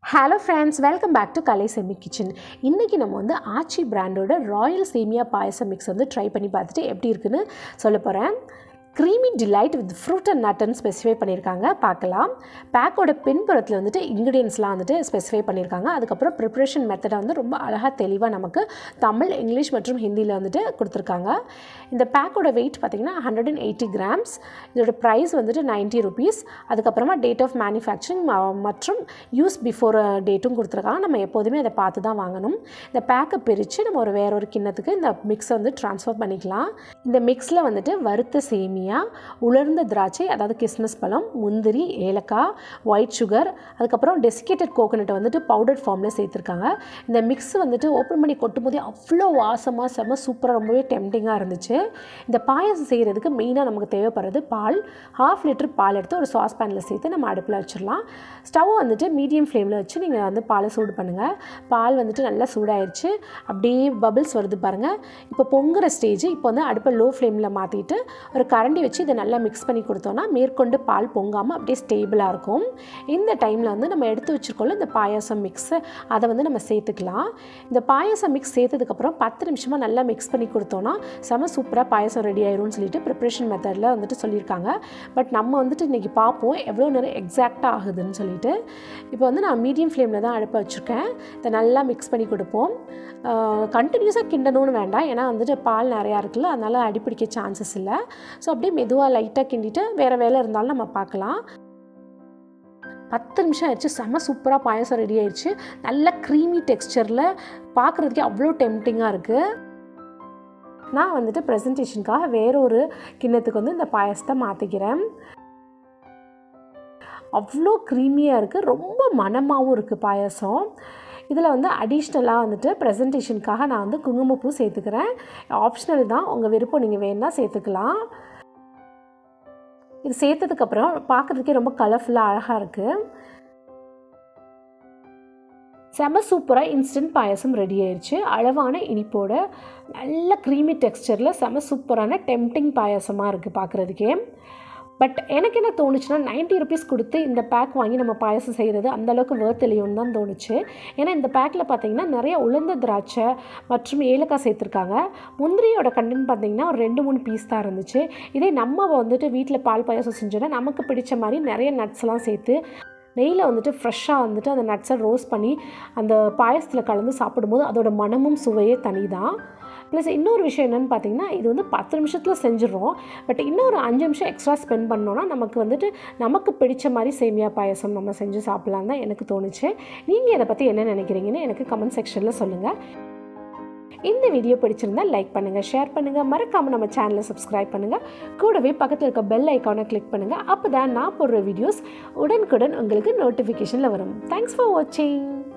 hello friends welcome back to Kalai semi kitchen இன்றைக்கி நம்ம வந்து ஆச்சி பிராண்டோட ராயல் சேமியா பாயசம் மிக்ஸ் வந்து ட்ரை பண்ணி பார்த்துட்டு எப்படி இருக்குன்னு சொல்ல போகிறேன் creamy delight with fruit and நட்டுன்னு ஸ்பெசிஃபை பண்ணியிருக்காங்க பார்க்கலாம் பேக்கோட பின்புறத்தில் வந்துட்டு இன்க்ரீடியன்ஸ்லாம் வந்துட்டு ஸ்பெசிஃபை பண்ணியிருக்காங்க அதுக்கப்புறம் ப்ரிப்ரேஷன் மெத்தடை வந்து ரொம்ப அழகாக தெளிவாக நமக்கு தமிழ் இங்கிலீஷ் மற்றும் ஹிந்தியில் வந்துட்டு கொடுத்துருக்காங்க இந்த பேக்கோட வெயிட் பார்த்திங்கன்னா ஹண்ட்ரட் அண்ட் எயிட்டி கிராம்ஸ் இதோட ப்ரைஸ் வந்துட்டு நைன்ட்டி ருபீஸ் அதுக்கப்புறமா டேட் ஆஃப் மேனுஃபேக்சரிங் மற்றும் யூஸ் பிஃபோர் டேட்டும் கொடுத்துருக்காங்க நம்ம எப்போதுமே அதை பார்த்து தான் வாங்கணும் இந்த பேக்கை பிரித்து நம்ம ஒரு வேற ஒரு கிண்ணத்துக்கு இந்த மிக்ஸை வந்து ட்ரான்ஸ்ஃபர் பண்ணிக்கலாம் இந்த மிக்ஸில் வந்துட்டு வறுத்த சேமியா உலர்ந்த திராட்சை அதாவது கிஸ்மஸ் பழம் முந்திரி ஏலக்காய் ஒயிட் சுகர் அதுக்கப்புறம் டெசிகேட்டட் கோகோனட்டை வந்துட்டு பவுடர் ஃபார்மில் சேர்த்துருக்காங்க இந்த மிக்ஸ் வந்துட்டு ஓப்பன் பண்ணி கொட்டும் போதே அவ்வளோ வாசமாக செம்ம சூப்பராக ரொம்பவே டெம்டிங்காக இருந்துச்சு இந்த பாயசம் செய்கிறதுக்கு மெயினாக நமக்கு தேவைப்படுறது பால் ஹாஃப் லிட்டர் பால் எடுத்து ஒரு சாஸ் பேனில் சேர்த்து நம்ம அடுப்பில் வச்சிடலாம் ஸ்டவ் வந்துட்டு மீடியம் ஃப்ளேமில் வச்சு நீங்கள் வந்து பாலை சூடு பண்ணுங்கள் பால் வந்துட்டு நல்லா சூடாயிருச்சு அப்படியே பபிள்ஸ் வருது பாருங்கள் இப்போ பொங்குற ஸ்டேஜ் இப்போ வந்து அடுப்பை லோ ஃப்ளேமில் மாற்றிட்டு ஒரு கரண்டி வச்சு இதை நல்லா மிக்ஸ் பண்ணி கொடுத்தோன்னா மேற்கொண்டு பால் பொங்காமல் அப்படியே ஸ்டேபிளாக இருக்கும் இந்த டைமில் வந்து நம்ம எடுத்து வச்சுருக்கோம்ல இந்த பாயாசம் மிக்ஸு அதை வந்து நம்ம சேர்த்துக்கலாம் இந்த பாயாசம் மிக்ஸ் சேர்த்ததுக்கப்புறம் பத்து நிமிஷமாக நல்லா மிக்ஸ் பண்ணி கொடுத்தோன்னா செம சூப்பராக பாயாசம் ரெடி ஆயிரும்னு சொல்லிட்டு ப்ரிப்ரேஷன் மெத்தடில் வந்துட்டு சொல்லியிருக்காங்க பட் நம்ம வந்துட்டு இன்றைக்கி பார்ப்போம் எவ்வளோ நேரம் எக்ஸாக்டாக ஆகுதுன்னு சொல்லிட்டு இப்போ வந்து நான் மீடியம் ஃப்ளேமில் தான் அடுப்பை வச்சுருக்கேன் இதை நல்லா மிக்ஸ் பண்ணி கொடுப்போம் கண்டினியூஸாக கிண்டணும்னு வேண்டாம் ஏன்னா வந்துட்டு பால் நிறையா இருக்குல்ல அதனால் அடிப்பிடிக்க சான்சஸ் இல்லை ஸோ அப்படியே மெதுவாக லைட்டாக கிண்டிட்டு வேறு வேலை இருந்தாலும் நம்ம பார்க்கலாம் பத்து நிமிஷம் ஆயிடுச்சு செம்ம சூப்பராக பாயசம் ரெடி ஆயிடுச்சு நல்ல க்ரீமி டெக்ஸ்சரில் பார்க்குறதுக்கே அவ்வளோ டெம்டிங்காக இருக்குது நான் வந்துட்டு ப்ரெசன்டேஷனுக்காக வேற ஒரு கிண்ணத்துக்கு வந்து இந்த பாயசத்தை மாற்றிக்கிறேன் அவ்வளோ க்ரீமியாக இருக்குது ரொம்ப மனமாகவும் இருக்குது பாயசம் இதில் வந்து அடிஷ்னலாக வந்துட்டு ப்ரெசன்டேஷனுக்காக நான் வந்து குங்குமப்பூ சேர்த்துக்கிறேன் ஆப்ஷனல் தான் உங்கள் விருப்பம் நீங்கள் வேணால் சேர்த்துக்கலாம் இது சேர்த்ததுக்கப்புறம் பார்க்குறதுக்கே ரொம்ப கலர்ஃபுல்லாக அழகாக இருக்குது செம சூப்பராக இன்ஸ்டன்ட் பாயசம் ரெடி ஆயிடுச்சு அளவான இனிப்போட நல்ல க்ரீமி டெக்ஸ்டரில் செம சூப்பரான டெம்டிங் பாயசமாக இருக்குது பார்க்குறதுக்கே பட் எனக்கு என்ன தோணுச்சுன்னா நைன்ட்டி ருபீஸ் கொடுத்து இந்த பேக் வாங்கி நம்ம பாயசம் செய்கிறது அந்தளவுக்கு வேர்த் இல்லையோன்னு தான் தோணுச்சு ஏன்னா இந்த பேக்கில் பார்த்தீங்கன்னா நிறைய உளுந்த திராட்சை மற்றும் ஏலக்காய் சேர்த்துருக்காங்க முந்திரியோட கண்டென்ட் பார்த்தீங்கன்னா ஒரு ரெண்டு மூணு பீஸ் தான் இருந்துச்சு இதே நம்ம வந்துட்டு வீட்டில் பால் பாயசம் செஞ்சோன்னா நமக்கு பிடிச்ச மாதிரி நிறைய நட்ஸ்லாம் சேர்த்து நெய்யில் வந்துட்டு ஃப்ரெஷ்ஷாக வந்துட்டு அந்த நட்ஸை ரோஸ்ட் பண்ணி அந்த பாயசத்தில் கலந்து சாப்பிடும்போது அதோட மனமும் சுவையே தனி தான் ப்ளஸ் இன்னொரு விஷயம் என்னென்னு பார்த்தீங்கன்னா இது வந்து பத்து நிமிஷத்தில் செஞ்சிடறோம் பட் இன்னொரு அஞ்சு நிமிஷம் எக்ஸ்ட்ரா ஸ்பெண்ட் பண்ணோன்னா நமக்கு வந்துட்டு நமக்கு பிடிச்ச மாதிரி சேமியா பாயசம் நம்ம செஞ்சு சாப்பிட்லாம் தான் எனக்கு தோணுச்சு நீங்கள் இதை பற்றி என்ன நினைக்கிறீங்கன்னு எனக்கு கமெண்ட் செக்ஷனில் சொல்லுங்கள் இந்த வீடியோ பிடிச்சிருந்தா லைக் பண்ணுங்கள் ஷேர் பண்ணுங்கள் மறக்காமல் நம்ம சேனலை சப்ஸ்கிரைப் பண்ணுங்கள் கூடவே பக்கத்தில் இருக்க பெல் ஐக்கானை கிளிக் பண்ணுங்கள் அப்போ தான் நான் போடுற வீடியோஸ் உடனுக்குடன் உங்களுக்கு நோட்டிஃபிகேஷனில் வரும் தேங்க்ஸ் ஃபார் வாட்சிங்